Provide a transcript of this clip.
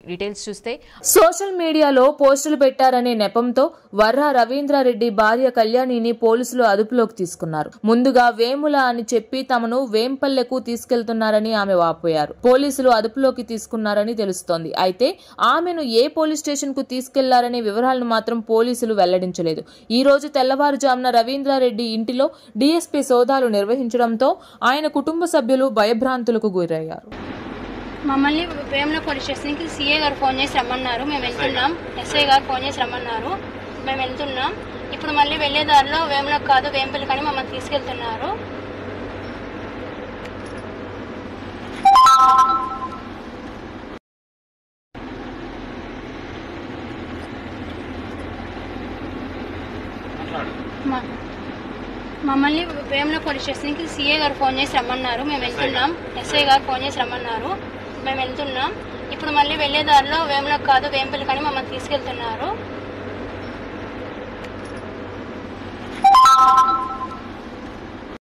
details చూస్తే social మీడియాలో పోస్టులు పెట్టారనే నెపంతో వర్రా రవీంద్రారెడ్డి భార్య కళ్యాణిని పోలీసులు అదుపులోకి తీసుకున్నారు ముందుగా వేముల అని చెప్పి తమను వేంపల్లెకు తీసుకెళ్తున్నారని ఆమె వాపోయారు పోలీసులు అదుపులోకి తీసుకున్నారని తెలుస్తోంది అయితే ఆమెను ఏ పోలీస్ స్టేషన్ కు తీసుకెళ్లారనే వివరాలను మాత్రం పోలీసులు వెల్లడించలేదు ఈ రోజు తెల్లవారుజామున రవీంద్రారెడ్డి ఇంటిలో డీఎస్పీ సోదాలు నిర్వహించడంతో ఆయన కుటుంబ సభ్యులు భయభ్రాంతులకు గురయ్యారు మమ్మల్ని వేముల పోలీస్ స్టేషన్కి సీఏ గారు ఫోన్ చేసి రమ్మన్నారు మేము వెళ్తున్నాం ఎస్ఐ గారు ఫోన్ చేసి రమ్మన్నారు మేము వెళ్తున్నాం ఇప్పుడు మళ్ళీ వెళ్ళే దారిలో వేములకు కాదు వేంపల్లి కానీ మమ్మల్ని తీసుకెళ్తున్నారు మ- మమ్మల్ని వేముల పోలీస్ స్టేషన్కి సీఏ గారు ఫోన్ చేసి రమ్మన్నారు మేము వెళ్తున్నాం ఎస్ఐ గారు ఫోన్ చేసి రమ్మన్నారు మేము వెళ్తున్నాం ఇప్పుడు మళ్ళీ వెళ్ళే దారిలో వేములకు కాదు వేంపల్లి కానీ మమ్మల్ని తీసుకెళ్తున్నారు